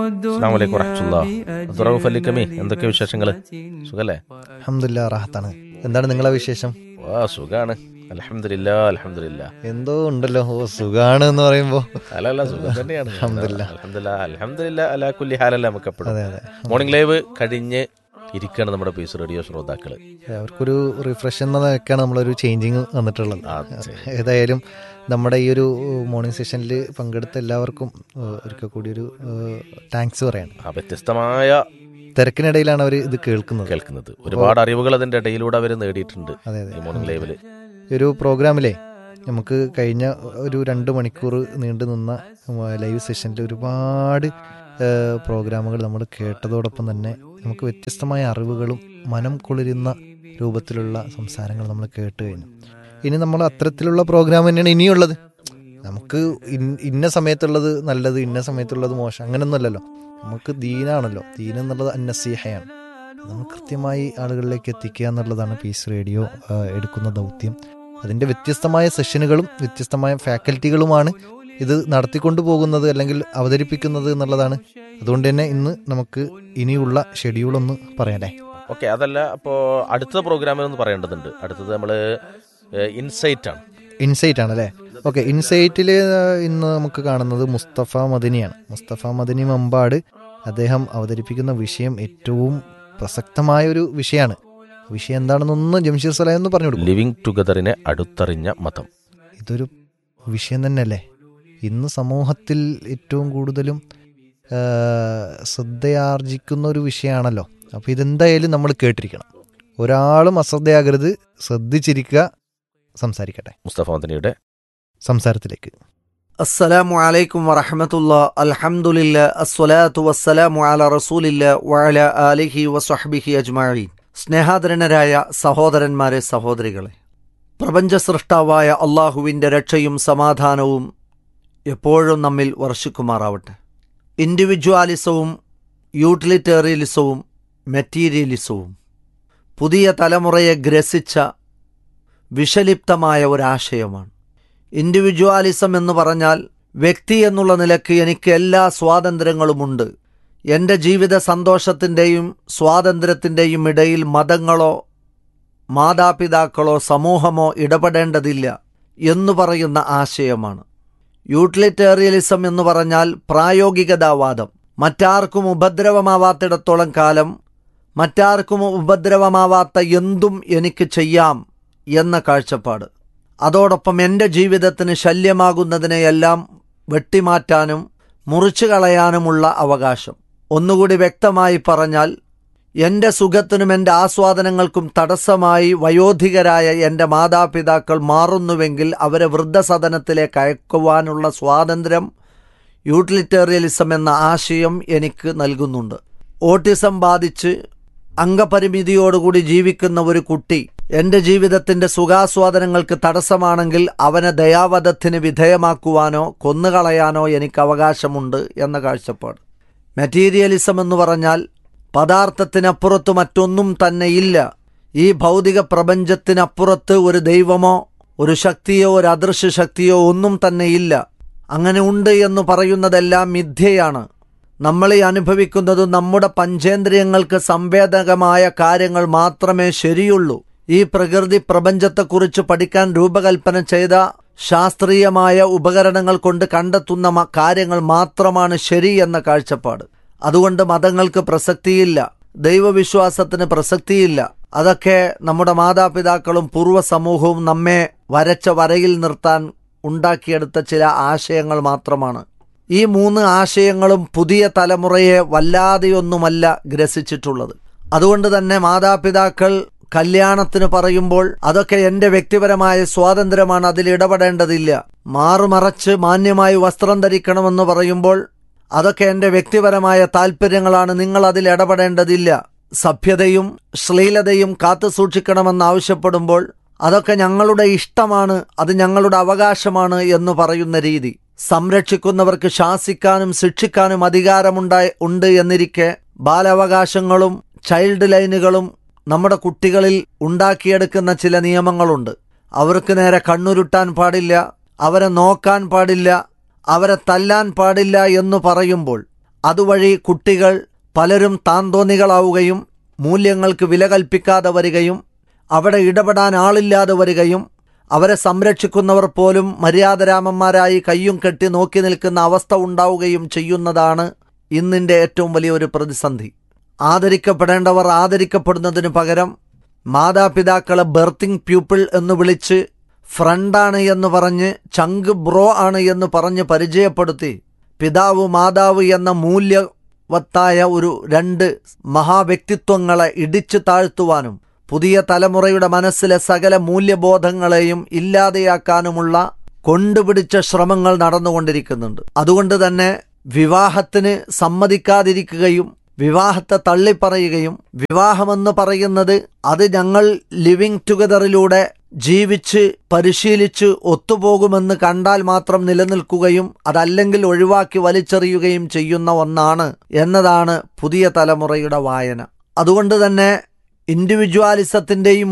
അസ്സാം വലൈക്കും വറഹമുല്ല അബ്ദുറൌഫ് അലിക്കമി എന്തൊക്കെ വിശേഷങ്ങള് സുഖല്ലേ അഹമ്മദില്ല റാഹത്താണ് എന്താണ് നിങ്ങളെ വിശേഷം ആ സുഖാണ് അലഹമില്ല അലഹമില്ല എന്തോ ഉണ്ടല്ലോ ഓ സുഖാണ് എന്ന് പറയുമ്പോ അല്ല അല്ല സുഖം തന്നെയാണ് അൽഹംദുലില്ലാ. അലഹമില്ല അലഹമില്ല അലാ കുല്ലി ഹാലല്ല നമുക്ക് എപ്പോഴും അതെ അതെ മോർണിംഗ് ലൈവ് കഴിഞ്ഞ് ഇരിക്കുകയാണ് നമ്മുടെ പീസ് റേഡിയോ ശ്രോതാക്കള് അവർക്കൊരു റിഫ്രഷ് എന്നതൊക്കെയാണ് നമ്മളൊരു ചേഞ്ചിങ് വന്നിട്ടുള്ളത് അതെ. ഏതായാലും നമ്മുടെ ഈ ഒരു മോർണിംഗ് സെഷനിൽ പങ്കെടുത്ത എല്ലാവർക്കും ഏഹ്, ഒരിക്കൽ കൂടി ഒരു താങ്ക്സ് പറയാണ് ആ വ്യത്യസ്തമായ തിരക്കിനിടയിലാണ് അവർ ഇത് കേൾക്കുന്നത് കേൾക്കുന്നത് ഒരുപാട് അറിവുകൾ അതിന്റെ ഇടയിലൂടെ അവർ നേടിയിട്ടുണ്ട് അതെ അതെ ഈ മോർണിംഗ് ലൈവില് ഈ ഒരു പ്രോഗ്രാമിലെ നമുക്ക് കഴിഞ്ഞ ഒരു രണ്ട് മണിക്കൂർ നീണ്ടു നിന്ന ലൈവ് സെഷനിൽ ഒരുപാട് പ്രോഗ്രാമുകൾ നമ്മൾ കേട്ടതോടൊപ്പം തന്നെ നമുക്ക് വ്യത്യസ്തമായ അറിവുകളും മനം കുളിരുന്ന രൂപത്തിലുള്ള സംസാരങ്ങൾ നമ്മൾ കേട്ട് കഴിഞ്ഞു ഇനി നമ്മൾ അത്തരത്തിലുള്ള പ്രോഗ്രാം തന്നെയാണ് ഇനിയുള്ളത് നമുക്ക് ഇൻ- ഇന്ന സമയത്തുള്ളത് നല്ലത് ഇന്ന സമയത്തുള്ളത് മോശം അങ്ങനെയൊന്നുമല്ലല്ലോ നമുക്ക് ദീനാണല്ലോ ദീൻ എന്നുള്ളത് അന്നസീഹയാണ് നമ്മൾ കൃത്യമായി ആളുകളിലേക്ക് എത്തിക്കുക എന്നുള്ളതാണ് പീസ് റേഡിയോ ആ, എടുക്കുന്ന ദൗത്യം അതിൻ്റെ വ്യത്യസ്തമായ സെഷനുകളും വ്യത്യസ്തമായ ഫാക്കൽറ്റികളുമാണ് ഇത് നടത്തിക്കൊണ്ടു പോകുന്നത് അല്ലെങ്കിൽ അവതരിപ്പിക്കുന്നത് എന്നുള്ളതാണ് അതുകൊണ്ട് തന്നെ ഇന്ന് നമുക്ക് ഇനിയുള്ള ഷെഡ്യൂൾ ഒന്ന് പറയണ്ടേ ഓക്കെ അതല്ല അപ്പോ അടുത്ത പ്രോഗ്രാമിൽ ഒന്ന് പറയേണ്ടതുണ്ട് അടുത്തത് നമ്മള് ഇൻസൈറ്റ് ആണ് ഇൻസൈറ്റ് ആണ് അല്ലേ ഓക്കെ ഇൻസൈറ്റിൽ ഇന്ന് നമുക്ക് കാണുന്നത് മുസ്തഫ മദനിയാണ് മുസ്തഫ മദനി മമ്പാട് അദ്ദേഹം അവതരിപ്പിക്കുന്ന വിഷയം ഏറ്റവും പ്രസക്തമായ ഒരു വിഷയമാണ് വിഷയം എന്താണെന്നൊന്ന് ജംഷീർ സലാം ഒന്ന് പറഞ്ഞു കൊടുക്കും ലിവിങ് ടുഗദറിനെ അടുത്തറിഞ്ഞ മതം ഇതൊരു വിഷയം തന്നെയല്ലേ ഇന്ന് സമൂഹത്തിൽ ഏറ്റവും കൂടുതലും ആ, ശ്രദ്ധയാർജിക്കുന്ന ഒരു വിഷയമാണല്ലോ അപ്പോൾ ഇതെന്തായാലും നമ്മൾ കേട്ടിരിക്കണം ഒരാളും അശ്രദ്ധയാകരുത് ശ്രദ്ധിച്ചിരിക്കുക സംസാരിക്കട്ടെ മുസ്തഫ മദനിയുടെ സംസാരത്തിലേക്ക് السلام عليكم ورحمة الله الحمد لله الصلاة والسلام على رسول الله وعلى آله وصحبه أجمعين സ്നേഹാദരനരായ സഹോദരന്മാരെ സഹോദരികളെ പ്രപഞ്ച സൃഷ്ടാവായ അള്ളാഹുവിൻ്റെ രക്ഷയും സമാധാനവും എപ്പോഴും നമ്മിൽ വർഷിക്കുമാറാവട്ടെ ഇൻഡിവിജ്വാലിസവും യൂട്ടിലിറ്റേറിയലിസവും മെറ്റീരിയലിസവും പുതിയ തലമുറയെ ഗ്രസിച്ച വിഷലിപ്തമായ ഒരാശയമാണ് ഇൻഡിവിജ്വാലിസം എന്ന് പറഞ്ഞാൽ വ്യക്തി എന്നുള്ള നിലയ്ക്ക് എനിക്ക് എല്ലാ സ്വാതന്ത്ര്യങ്ങളുമുണ്ട് എൻ്റെ ജീവിത സന്തോഷത്തിൻ്റെയും സ്വാതന്ത്ര്യത്തിൻ്റെയും ഇടയിൽ മതങ്ങളോ മാതാപിതാക്കളോ സമൂഹമോ ഇടപെടേണ്ടതില്ല എന്ന് പറയുന്ന ആശയമാണ് യൂട്ടിലിറ്റേറിയലിസം എന്ന് പറഞ്ഞാൽ പ്രായോഗികതാവാദം മറ്റാർക്കും ഉപദ്രവമാവാത്തിടത്തോളം കാലം മറ്റാർക്കും ഉപദ്രവമാവാത്ത എന്തും എനിക്ക് ചെയ്യാം എന്ന കാഴ്ചപ്പാട് അതോടൊപ്പം എൻ്റെ ജീവിതത്തിന് ശല്യമാകുന്നതിനെയെല്ലാം വെട്ടിമാറ്റാനും മുറിച്ചു കളയാനുമുള്ള അവകാശം ഒന്നുകൂടി വ്യക്തമായി പറഞ്ഞാൽ എൻ്റെ സുഖത്തിനും എൻ്റെ ആസ്വാദനങ്ങൾക്കും തടസ്സമായി വയോധികരായ എൻ്റെ മാതാപിതാക്കൾ മാറുന്നുവെങ്കിൽ അവരെ വൃദ്ധസദനത്തിലേക്ക് അയക്കുവാനുള്ള സ്വാതന്ത്ര്യം യൂട്ടിലിറ്റേറിയലിസം എന്ന ആശയം എനിക്ക് നൽകുന്നുണ്ട് ഓട്ടിസം ബാധിച്ച് അംഗപരിമിതിയോടുകൂടി ജീവിക്കുന്ന ഒരു കുട്ടി എൻ്റെ ജീവിതത്തിൻ്റെ സുഖാസ്വാദനങ്ങൾക്ക് തടസ്സമാണെങ്കിൽ അവനെ ദയാവധത്തിന് വിധേയമാക്കുവാനോ കൊന്നുകളയാനോ എനിക്ക് അവകാശമുണ്ട് എന്ന കാഴ്ചപ്പാട് മെറ്റീരിയലിസം എന്ന് പറഞ്ഞാൽ പദാർത്ഥത്തിനപ്പുറത്ത് മറ്റൊന്നും തന്നെ ഇല്ല ഈ ഭൗതിക പ്രപഞ്ചത്തിനപ്പുറത്ത് ഒരു ദൈവമോ ഒരു ശക്തിയോ ഒരു അദൃശ്യ ശക്തിയോ ഒന്നും തന്നെ ഇല്ല അങ്ങനെ ഉണ്ട് എന്ന് പറയുന്നതെല്ലാം മിഥ്യയാണ് നമ്മൾ ഈ അനുഭവിക്കുന്നത് നമ്മുടെ പഞ്ചേന്ദ്രിയങ്ങൾക്ക് സംവേദകമായ കാര്യങ്ങൾ മാത്രമേ ശരിയുള്ളൂ ഈ പ്രകൃതി പ്രപഞ്ചത്തെക്കുറിച്ച് പഠിക്കാൻ രൂപകൽപ്പന ചെയ്ത ശാസ്ത്രീയമായ ഉപകരണങ്ങൾ കൊണ്ട് കണ്ടെത്തുന്ന മ- കാര്യങ്ങൾ മാത്രമാണ് ശരി എന്ന കാഴ്ചപ്പാട് അതുകൊണ്ട് മതങ്ങൾക്ക് പ്രസക്തിയില്ല ദൈവവിശ്വാസത്തിന് പ്രസക്തിയില്ല അതൊക്കെ നമ്മുടെ മാതാപിതാക്കളും പൂർവ്വ സമൂഹവും നമ്മെ വരച്ച വരയിൽ നിർത്താൻ ഉണ്ടാക്കിയെടുത്ത ചില ആശയങ്ങൾ മാത്രമാണ് ഈ മൂന്ന് ആശയങ്ങളും പുതിയ തലമുറയെ വല്ലാതെയൊന്നുമല്ല ഗ്രസിച്ചിട്ടുള്ളത് അതുകൊണ്ട് തന്നെ മാതാപിതാക്കൾ കല്യാണത്തിന് പറയുമ്പോൾ അതൊക്കെ എന്റെ വ്യക്തിപരമായ സ്വാതന്ത്ര്യമാണ് അതിൽ ഇടപെടേണ്ടതില്ല മാറുമറച്ച് മാന്യമായി വസ്ത്രം ധരിക്കണമെന്ന് പറയുമ്പോൾ അതൊക്കെ എന്റെ വ്യക്തിപരമായ താല്പര്യങ്ങളാണ് നിങ്ങൾ അതിൽ ഇടപെടേണ്ടതില്ല സഭ്യതയും ശ്ലീലതയും കാത്തു സൂക്ഷിക്കണമെന്ന് ആവശ്യപ്പെടുമ്പോൾ അതൊക്കെ ഞങ്ങളുടെ ഇഷ്ടമാണ് അത് ഞങ്ങളുടെ അവകാശമാണ് എന്ന് പറയുന്ന രീതി സംരക്ഷിക്കുന്നവർക്ക് ശാസിക്കാനും ശിക്ഷിക്കാനും അധികാരമുണ്ടായി ഉണ്ട് എന്നിരിക്കെ ബാലാവകാശങ്ങളും ചൈൽഡ് ലൈനുകളും നമ്മുടെ കുട്ടികളിൽ ഉണ്ടാക്കിയെടുക്കുന്ന ചില നിയമങ്ങളുണ്ട് അവർക്ക് നേരെ കണ്ണുരുട്ടാൻ പാടില്ല അവരെ നോക്കാൻ പാടില്ല അവരെ തല്ലാൻ പാടില്ല എന്ന് പറയുമ്പോൾ അതുവഴി കുട്ടികൾ പലരും താന്തോന്നികളാവുകയും മൂല്യങ്ങൾക്ക് വില കൽപ്പിക്കാതെ വരികയും അവിടെ ഇടപെടാൻ ആളില്ലാതെ വരികയും അവരെ സംരക്ഷിക്കുന്നവർ പോലും മര്യാദരാമന്മാരായി കയ്യും കെട്ടി നോക്കി നിൽക്കുന്ന അവസ്ഥ ഉണ്ടാവുകയും ചെയ്യുന്നതാണ് ഇന്നിൻ്റെ ഏറ്റവും വലിയൊരു പ്രതിസന്ധി ആദരിക്കപ്പെടേണ്ടവർ ആദരിക്കപ്പെടുന്നതിനു പകരം മാതാപിതാക്കളെ ബെർത്തിങ് പ്യൂപ്പിൾ എന്ന് വിളിച്ച് ഫ്രണ്ടാണ് എന്ന് പറഞ്ഞ് ചങ്ക് ബ്രോ ആണ് എന്ന് പറഞ്ഞ് പരിചയപ്പെടുത്തി പിതാവ് മാതാവ് എന്ന മൂല്യവത്തായ ഒരു രണ്ട് മഹാവ്യക്തിത്വങ്ങളെ ഇടിച്ചു താഴ്ത്തുവാനും പുതിയ തലമുറയുടെ മനസ്സിലെ സകല മൂല്യബോധങ്ങളെയും ഇല്ലാതെയാക്കാനുമുള്ള കൊണ്ടുപിടിച്ച ശ്രമങ്ങൾ നടന്നുകൊണ്ടിരിക്കുന്നുണ്ട് അതുകൊണ്ട് തന്നെ വിവാഹത്തിന് സമ്മതിക്കാതിരിക്കുകയും വിവാഹത്തെ തള്ളിപ്പറയുകയും വിവാഹമെന്ന് പറയുന്നത് അത് ഞങ്ങൾ ലിവിങ് ടുഗദറിലൂടെ ജീവിച്ച് പരിശീലിച്ച് ഒത്തുപോകുമെന്ന് കണ്ടാൽ മാത്രം നിലനിൽക്കുകയും അതല്ലെങ്കിൽ ഒഴിവാക്കി വലിച്ചെറിയുകയും ചെയ്യുന്ന ഒന്നാണ് എന്നതാണ് പുതിയ തലമുറയുടെ വായന അതുകൊണ്ട് തന്നെ ഇൻഡിവിജ്വാലിസത്തിന്റെയും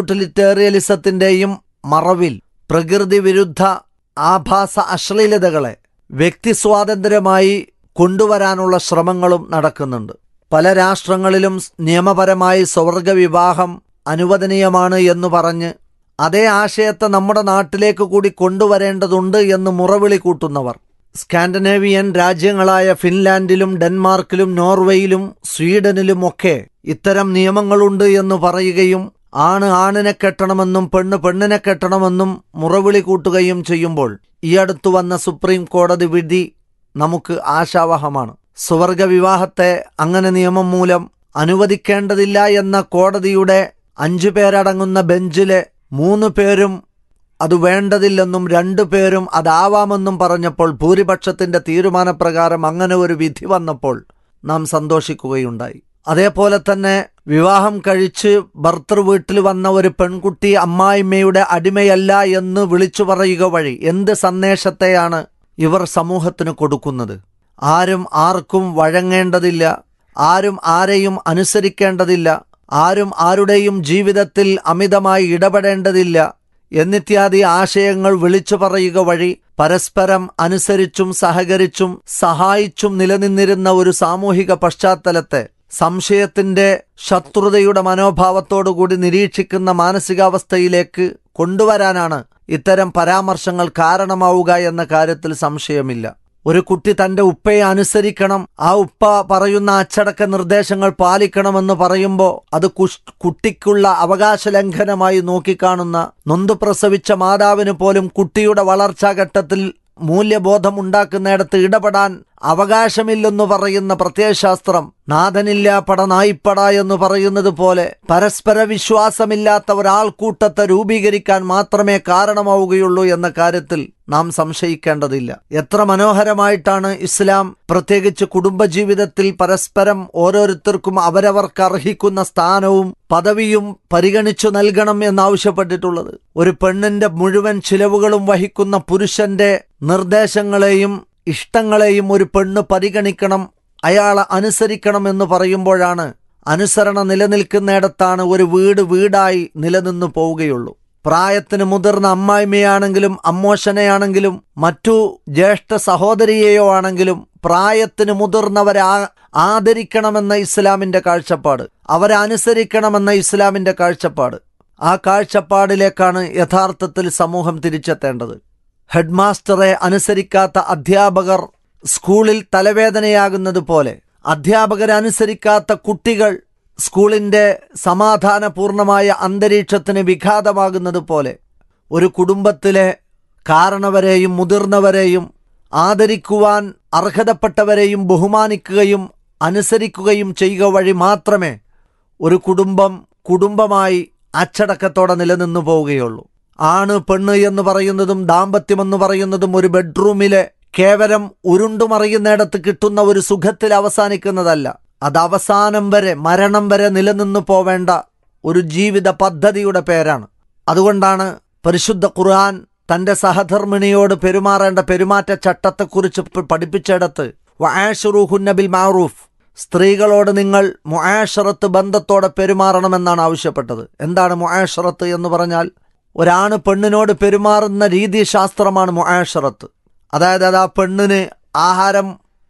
യൂട്ടിലിറ്റേറിയലിസത്തിന്റെയും മറവിൽ പ്രകൃതി വിരുദ്ധ ആഭാസ അശ്ലീലതകളെ വ്യക്തി സ്വാതന്ത്ര്യമായി കൊണ്ടുവരാനുള്ള ശ്രമങ്ങളും നടക്കുന്നുണ്ട് പല രാഷ്ട്രങ്ങളിലും നിയമപരമായി സ്വർഗ വിവാഹം അനുവദനീയമാണ് എന്ന് പറഞ്ഞ് അതേ ആശയത്തെ നമ്മുടെ നാട്ടിലേക്ക് കൂടി കൊണ്ടുവരേണ്ടതുണ്ട് എന്ന് മുറവിളി കൂട്ടുന്നവർ സ്കാൻഡിനേവിയൻ രാജ്യങ്ങളായ ഫിൻലാൻഡിലും ഡെൻമാർക്കിലും നോർവേയിലും സ്വീഡനിലുമൊക്കെ ഇത്തരം നിയമങ്ങളുണ്ട് എന്ന് പറയുകയും ആണ് ആണിനെ കെട്ടണമെന്നും പെണ്ണ് പെണ്ണിനെ കെട്ടണമെന്നും മുറവിളി കൂട്ടുകയും ചെയ്യുമ്പോൾ ഈ അടുത്തു വന്ന സുപ്രീം കോടതി വിധി നമുക്ക് ആശാവഹമാണ് സ്വർഗ വിവാഹത്തെ അങ്ങനെ നിയമം മൂലം അനുവദിക്കേണ്ടതില്ല എന്ന കോടതിയുടെ അഞ്ചു പേരടങ്ങുന്ന ബെഞ്ചിലെ മൂന്ന് പേരും അത് വേണ്ടതില്ലെന്നും രണ്ടു പേരും അതാവാമെന്നും പറഞ്ഞപ്പോൾ ഭൂരിപക്ഷത്തിന്റെ തീരുമാനപ്രകാരം അങ്ങനെ ഒരു വിധി വന്നപ്പോൾ നാം സന്തോഷിക്കുകയുണ്ടായി അതേപോലെ തന്നെ വിവാഹം കഴിച്ച് ഭർത്തൃ വീട്ടിൽ വന്ന ഒരു പെൺകുട്ടി അമ്മായിമ്മയുടെ അടിമയല്ല എന്ന് വിളിച്ചു പറയുക വഴി എന്ത് സന്ദേശത്തെയാണ് ഇവർ സമൂഹത്തിന് കൊടുക്കുന്നത് ആരും ആർക്കും വഴങ്ങേണ്ടതില്ല ആരും ആരെയും അനുസരിക്കേണ്ടതില്ല ആരും ആരുടെയും ജീവിതത്തിൽ അമിതമായി ഇടപെടേണ്ടതില്ല എന്നിത്യാദി ആശയങ്ങൾ വിളിച്ചു പറയുക വഴി പരസ്പരം അനുസരിച്ചും സഹകരിച്ചും സഹായിച്ചും നിലനിന്നിരുന്ന ഒരു സാമൂഹിക പശ്ചാത്തലത്തെ സംശയത്തിന്റെ ശത്രുതയുടെ മനോഭാവത്തോടുകൂടി നിരീക്ഷിക്കുന്ന മാനസികാവസ്ഥയിലേക്ക് കൊണ്ടുവരാനാണ് ഇത്തരം പരാമർശങ്ങൾ കാരണമാവുക എന്ന കാര്യത്തിൽ സംശയമില്ല ഒരു കുട്ടി തന്റെ ഉപ്പയെ അനുസരിക്കണം ആ ഉപ്പ പറയുന്ന അച്ചടക്ക നിർദ്ദേശങ്ങൾ പാലിക്കണമെന്ന് പറയുമ്പോൾ അത് കുഷ്- കുട്ടിക്കുള്ള അവകാശ ലംഘനമായി നോക്കിക്കാണുന്ന നൊന്തു പ്രസവിച്ച മാതാവിന് പോലും കുട്ടിയുടെ വളർച്ചാഘട്ടത്തിൽ മൂല്യബോധം ഉണ്ടാക്കുന്നിടത്ത് ഇടപെടാൻ അവകാശമില്ലെന്ന് പറയുന്ന പ്രത്യയശാസ്ത്രം നാഥനില്ല പട നായിപ്പട എന്ന് പറയുന്നത് പോലെ പരസ്പര വിശ്വാസമില്ലാത്ത ഒരാൾക്കൂട്ടത്തെ രൂപീകരിക്കാൻ മാത്രമേ കാരണമാവുകയുള്ളൂ എന്ന കാര്യത്തിൽ നാം സംശയിക്കേണ്ടതില്ല എത്ര മനോഹരമായിട്ടാണ് ഇസ്ലാം പ്രത്യേകിച്ച് കുടുംബജീവിതത്തിൽ പരസ്പരം ഓരോരുത്തർക്കും അവരവർക്ക് അർഹിക്കുന്ന സ്ഥാനവും പദവിയും പരിഗണിച്ചു നൽകണം എന്നാവശ്യപ്പെട്ടിട്ടുള്ളത് ഒരു പെണ്ണിന്റെ മുഴുവൻ ചിലവുകളും വഹിക്കുന്ന പുരുഷന്റെ നിർദ്ദേശങ്ങളെയും ഇഷ്ടങ്ങളെയും ഒരു പെണ്ണ് പരിഗണിക്കണം അയാളെ അനുസരിക്കണം എന്ന് പറയുമ്പോഴാണ് അനുസരണ നിലനിൽക്കുന്നിടത്താണ് ഒരു വീട് വീടായി നിലനിന്നു പോവുകയുള്ളൂ പ്രായത്തിന് മുതിർന്ന അമ്മായിമ്മയാണെങ്കിലും അമ്മോശനെയാണെങ്കിലും മറ്റു ജ്യേഷ്ഠ സഹോദരിയെയോ ആണെങ്കിലും പ്രായത്തിന് മുതിർന്നവരെ ആ- ആദരിക്കണമെന്ന ഇസ്ലാമിന്റെ കാഴ്ചപ്പാട് അവരെ അനുസരിക്കണമെന്ന ഇസ്ലാമിന്റെ കാഴ്ചപ്പാട് ആ കാഴ്ചപ്പാടിലേക്കാണ് യഥാർത്ഥത്തിൽ സമൂഹം തിരിച്ചെത്തേണ്ടത് ഹെഡ്മാസ്റ്ററെ അനുസരിക്കാത്ത അധ്യാപകർ സ്കൂളിൽ തലവേദനയാകുന്നത് പോലെ അധ്യാപകരെ അനുസരിക്കാത്ത കുട്ടികൾ സ്കൂളിന്റെ സമാധാനപൂർണമായ അന്തരീക്ഷത്തിന് വിഘാതമാകുന്നത് പോലെ ഒരു കുടുംബത്തിലെ കാരണവരെയും മുതിർന്നവരെയും ആദരിക്കുവാൻ അർഹതപ്പെട്ടവരെയും ബഹുമാനിക്കുകയും അനുസരിക്കുകയും ചെയ്യുക വഴി മാത്രമേ ഒരു കുടുംബം കുടുംബമായി അച്ചടക്കത്തോടെ നിലനിന്നു പോവുകയുള്ളൂ ആണ് പെണ്ണ് എന്ന് പറയുന്നതും ദാമ്പത്യമെന്ന് പറയുന്നതും ഒരു ബെഡ്റൂമിലെ കേവലം ഉരുണ്ടുമറിയുന്നിടത്ത് കിട്ടുന്ന ഒരു സുഖത്തിൽ അവസാനിക്കുന്നതല്ല അത് അവസാനം വരെ മരണം വരെ നിലനിന്നു പോവേണ്ട ഒരു ജീവിത പദ്ധതിയുടെ പേരാണ് അതുകൊണ്ടാണ് പരിശുദ്ധ ഖുർആൻ തന്റെ സഹധർമ്മിണിയോട് പെരുമാറേണ്ട പെരുമാറ്റ ചട്ടത്തെക്കുറിച്ച് പ- പഠിപ്പിച്ചിടത്ത് വആശിറൂഹുന്ന ബിൽ മാറൂഫ് സ്ത്രീകളോട് നിങ്ങൾ മുആഷറത്ത് ബന്ധത്തോടെ പെരുമാറണമെന്നാണ് ആവശ്യപ്പെട്ടത് എന്താണ് മുആഷറത്ത് എന്ന് പറഞ്ഞാൽ ഒരാണ് പെണ്ണിനോട് പെരുമാറുന്ന രീതിശാസ്ത്രമാണ് മുആഷറത്ത് അതായത് അത് ആ പെണ്ണിന് ആഹാരം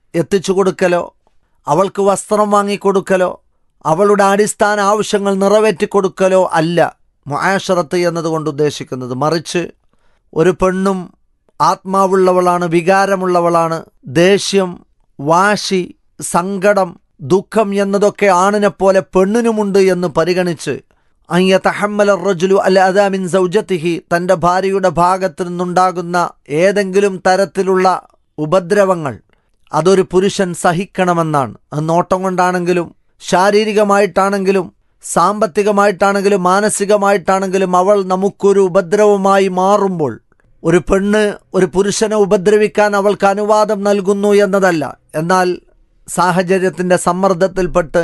എത്തിച്ചു കൊടുക്കലോ അവൾക്ക് വസ്ത്രം വാങ്ങിക്കൊടുക്കലോ അവളുടെ അടിസ്ഥാന ആവശ്യങ്ങൾ നിറവേറ്റി കൊടുക്കലോ അല്ല മുആഷറത്ത് എന്നതുകൊണ്ട് ഉദ്ദേശിക്കുന്നത് മറിച്ച് ഒരു പെണ്ണും ആത്മാവുള്ളവളാണ് വികാരമുള്ളവളാണ് ദേഷ്യം വാശി സങ്കടം ദുഃഖം എന്നതൊക്കെ ആണിനെ പോലെ പെണ്ണിനുമുണ്ട് എന്ന് പരിഗണിച്ച് അയ്യ തഹമ്മല റജുലു അൽ അദാമിൻ സൗജത്തിഹി തൻ്റെ ഭാര്യയുടെ ഭാഗത്തു നിന്നുണ്ടാകുന്ന ഏതെങ്കിലും തരത്തിലുള്ള ഉപദ്രവങ്ങൾ അതൊരു പുരുഷൻ സഹിക്കണമെന്നാണ് അത് നോട്ടം കൊണ്ടാണെങ്കിലും ശാരീരികമായിട്ടാണെങ്കിലും സാമ്പത്തികമായിട്ടാണെങ്കിലും മാനസികമായിട്ടാണെങ്കിലും അവൾ നമുക്കൊരു ഉപദ്രവമായി മാറുമ്പോൾ ഒരു പെണ്ണ് ഒരു പുരുഷനെ ഉപദ്രവിക്കാൻ അവൾക്ക് അനുവാദം നൽകുന്നു എന്നതല്ല എന്നാൽ സാഹചര്യത്തിൻ്റെ സമ്മർദ്ദത്തിൽപ്പെട്ട്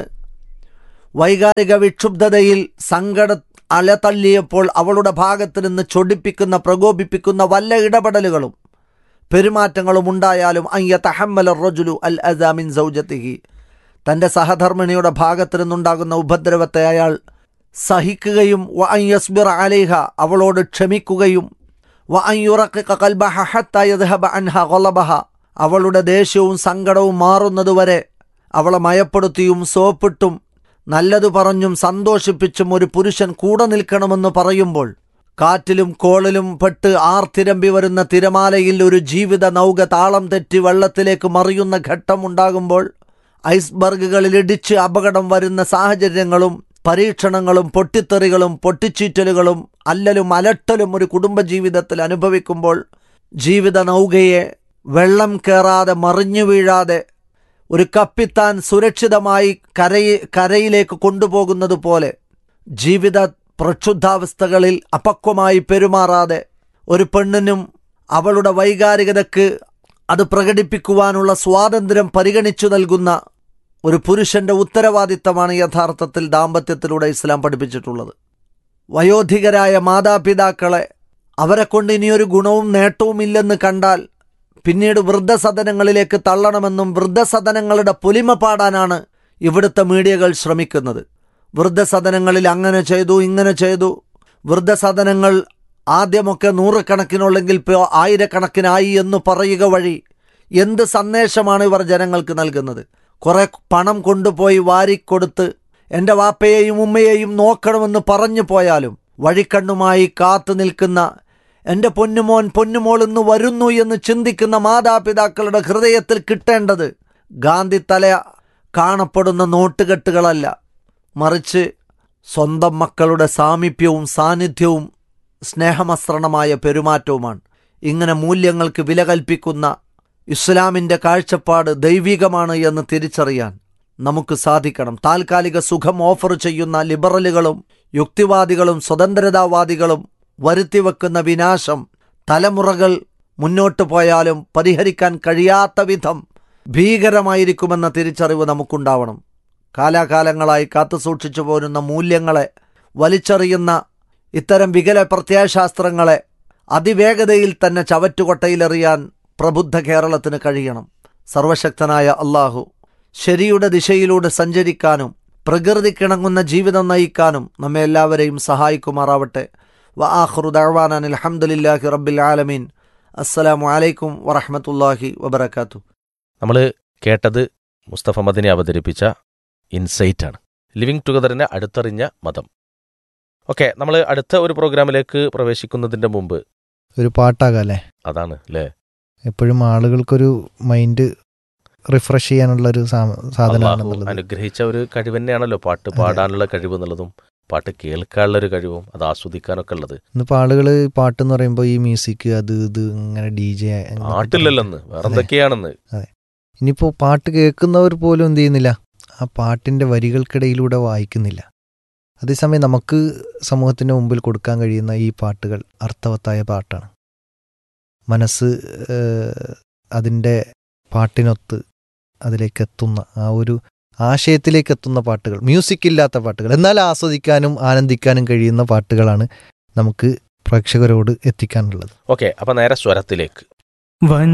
വൈകാരിക വിക്ഷുബ്ധതയിൽ സങ്കട അലതള്ളിയപ്പോൾ അവളുടെ ഭാഗത്ത് നിന്ന് ചൊടിപ്പിക്കുന്ന പ്രകോപിപ്പിക്കുന്ന വല്ല ഇടപെടലുകളും പെരുമാറ്റങ്ങളും ഉണ്ടായാലും അയ്യ തഹമ്മല റജുലു അൽ അസാമിൻ സൗജത്തിഹി തൻ്റെ സഹധർമ്മിണിയുടെ ഭാഗത്ത് നിന്നുണ്ടാകുന്ന ഉപദ്രവത്തെ അയാൾ സഹിക്കുകയും വ അൻ യസ്ബിർ അലൈഹ അവളോട് ക്ഷമിക്കുകയും വ അൻ യുറഖിഖ ഖൽബഹ ഹത്ത യദ്ഹബ അൻഹ ഖലബഹ അവളുടെ ദേഷ്യവും സങ്കടവും മാറുന്നതുവരെ അവളെ മയപ്പെടുത്തിയും സോപ്പിട്ടും നല്ലതു പറഞ്ഞും സന്തോഷിപ്പിച്ചും ഒരു പുരുഷൻ കൂടെ നിൽക്കണമെന്ന് പറയുമ്പോൾ കാറ്റിലും കോളിലും പെട്ട് ആർത്തിരമ്പി വരുന്ന തിരമാലയിൽ ഒരു ജീവിത നൗക താളം തെറ്റി വെള്ളത്തിലേക്ക് മറിയുന്ന ഘട്ടമുണ്ടാകുമ്പോൾ ഐസ്ബർഗുകളിൽ ഇടിച്ച് അപകടം വരുന്ന സാഹചര്യങ്ങളും പരീക്ഷണങ്ങളും പൊട്ടിത്തെറികളും പൊട്ടിച്ചീറ്റലുകളും അല്ലലും അലട്ടലും ഒരു കുടുംബജീവിതത്തിൽ അനുഭവിക്കുമ്പോൾ ജീവിത നൗകയെ വെള്ളം കയറാതെ മറിഞ്ഞു വീഴാതെ ഒരു കപ്പിത്താൻ സുരക്ഷിതമായി കരയി കരയിലേക്ക് കൊണ്ടുപോകുന്നത് പോലെ ജീവിത പ്രക്ഷുബ്ധാവസ്ഥകളിൽ അപക്വമായി പെരുമാറാതെ ഒരു പെണ്ണിനും അവളുടെ വൈകാരികതയ്ക്ക് അത് പ്രകടിപ്പിക്കുവാനുള്ള സ്വാതന്ത്ര്യം പരിഗണിച്ചു നൽകുന്ന ഒരു പുരുഷന്റെ ഉത്തരവാദിത്തമാണ് യഥാർത്ഥത്തിൽ ദാമ്പത്യത്തിലൂടെ ഇസ്ലാം പഠിപ്പിച്ചിട്ടുള്ളത് വയോധികരായ മാതാപിതാക്കളെ അവരെ കൊണ്ട് ഇനിയൊരു ഗുണവും നേട്ടവും ഇല്ലെന്ന് കണ്ടാൽ പിന്നീട് വൃദ്ധസദനങ്ങളിലേക്ക് തള്ളണമെന്നും വൃദ്ധസദനങ്ങളുടെ പൊലിമ പാടാനാണ് ഇവിടുത്തെ മീഡിയകൾ ശ്രമിക്കുന്നത് വൃദ്ധസദനങ്ങളിൽ അങ്ങനെ ചെയ്തു ഇങ്ങനെ ചെയ്തു വൃദ്ധസദനങ്ങൾ ആദ്യമൊക്കെ നൂറുകണക്കിനുള്ളെങ്കിൽ ഇപ്പോൾ ആയിരക്കണക്കിനായി എന്ന് പറയുക വഴി എന്ത് സന്ദേശമാണ് ഇവർ ജനങ്ങൾക്ക് നൽകുന്നത് കുറെ പണം കൊണ്ടുപോയി വാരിക്കൊടുത്ത് എൻ്റെ വാപ്പയെയും ഉമ്മയെയും നോക്കണമെന്ന് പറഞ്ഞു പോയാലും വഴിക്കണ്ണുമായി കാത്തു നിൽക്കുന്ന എൻ്റെ പൊന്നുമോൻ പൊന്നുമോൾ ഇന്ന് വരുന്നു എന്ന് ചിന്തിക്കുന്ന മാതാപിതാക്കളുടെ ഹൃദയത്തിൽ കിട്ടേണ്ടത് ഗാന്ധി തല കാണപ്പെടുന്ന നോട്ടുകെട്ടുകളല്ല മറിച്ച് സ്വന്തം മക്കളുടെ സാമീപ്യവും സാന്നിധ്യവും സ്നേഹമസ്രണമായ പെരുമാറ്റവുമാണ് ഇങ്ങനെ മൂല്യങ്ങൾക്ക് വില കൽപ്പിക്കുന്ന ഇസ്ലാമിൻ്റെ കാഴ്ചപ്പാട് ദൈവികമാണ് എന്ന് തിരിച്ചറിയാൻ നമുക്ക് സാധിക്കണം താൽക്കാലിക സുഖം ഓഫർ ചെയ്യുന്ന ലിബറലുകളും യുക്തിവാദികളും സ്വതന്ത്രതാവാദികളും വരുത്തിവെക്കുന്ന വിനാശം തലമുറകൾ മുന്നോട്ട് പോയാലും പരിഹരിക്കാൻ കഴിയാത്ത വിധം ഭീകരമായിരിക്കുമെന്ന തിരിച്ചറിവ് നമുക്കുണ്ടാവണം കാലാകാലങ്ങളായി കാത്തുസൂക്ഷിച്ചു പോരുന്ന മൂല്യങ്ങളെ വലിച്ചെറിയുന്ന ഇത്തരം വികല പ്രത്യയശാസ്ത്രങ്ങളെ അതിവേഗതയിൽ തന്നെ ചവറ്റുകൊട്ടയിലെറിയാൻ പ്രബുദ്ധ കേരളത്തിന് കഴിയണം സർവശക്തനായ അള്ളാഹു ശരിയുടെ ദിശയിലൂടെ സഞ്ചരിക്കാനും പ്രകൃതിക്കിണങ്ങുന്ന ജീവിതം നയിക്കാനും നമ്മെ എല്ലാവരെയും സഹായിക്കുമാറാവട്ടെ വ ആഖ്റു ദഅ്വാനാൻ അൽഹംദുലില്ലാഹി റബ്ബിൽ ആലമീൻ അസ്സലാമു അലൈക്കും വറഹ്മത്തുള്ളാഹി വബറകാതുഹു നമ്മൾ കേട്ടത് മുസ്തഫ മദിനെ അവതരിപ്പിച്ച ഇൻസൈറ്റ് ആണ് ലിവിങ് ടുഗദറിനെ അടുത്തറിഞ്ഞ മതം ഓക്കെ നമ്മൾ അടുത്ത ഒരു പ്രോഗ്രാമിലേക്ക് പ്രവേശിക്കുന്നതിന്റെ മുമ്പ് ഒരു പാട്ടാകാം അല്ലേ അതാണ് അല്ലേ എപ്പോഴും ആളുകൾക്കൊരു മൈൻഡ് റിഫ്രഷ് ചെയ്യാനുള്ള ഒരു സാ- അള്ളാഹു സാധനമാണെന്നുള്ളത് അനുഗ്രഹിച്ച ഒരു കഴിവ് തന്നെയാണല്ലോ പാട്ട് പാടാനുള്ള കഴിവ് എന്നുള്ളതും പാട്ട് കേൾക്കാനുള്ള ഒരു കഴിവും അത് ആസ്വദിക്കാനൊക്കെ ഉള്ളത് ഇന്നിപ്പോൾ ആളുകൾ പാട്ട് എന്ന് പറയുമ്പോൾ ഈ മ്യൂസിക് അത് ഇത് ഇങ്ങനെ ഡി ജെ പാട്ടില്ലല്ലെന്ന് വേറെ എന്തൊക്കെയാണെന്ന് ഇനിയിപ്പോൾ പാട്ട് കേൾക്കുന്നവർ പോലും എന്ത് ചെയ്യുന്നില്ല ആ പാട്ടിൻ്റെ വരികൾക്കിടയിലൂടെ വായിക്കുന്നില്ല അതേസമയം നമുക്ക് സമൂഹത്തിൻ്റെ മുമ്പിൽ കൊടുക്കാൻ കഴിയുന്ന ഈ പാട്ടുകൾ അർത്ഥവത്തായ പാട്ടാണ് മനസ്സ് ഏഹ്, അതിൻ്റെ പാട്ടിനൊത്ത് അതിലേക്ക് എത്തുന്ന ആ ഒരു ആശയത്തിലേക്ക് എത്തുന്ന പാട്ടുകൾ മ്യൂസിക് ഇല്ലാത്ത പാട്ടുകൾ എന്നാൽ ആസ്വദിക്കാനും ആനന്ദിക്കാനും കഴിയുന്ന പാട്ടുകളാണ് നമുക്ക് പ്രേക്ഷകരോട് എത്തിക്കാനുള്ളത് ഓക്കെ അപ്പൊ നേരെ സ്വരത്തിലേക്ക് വൻ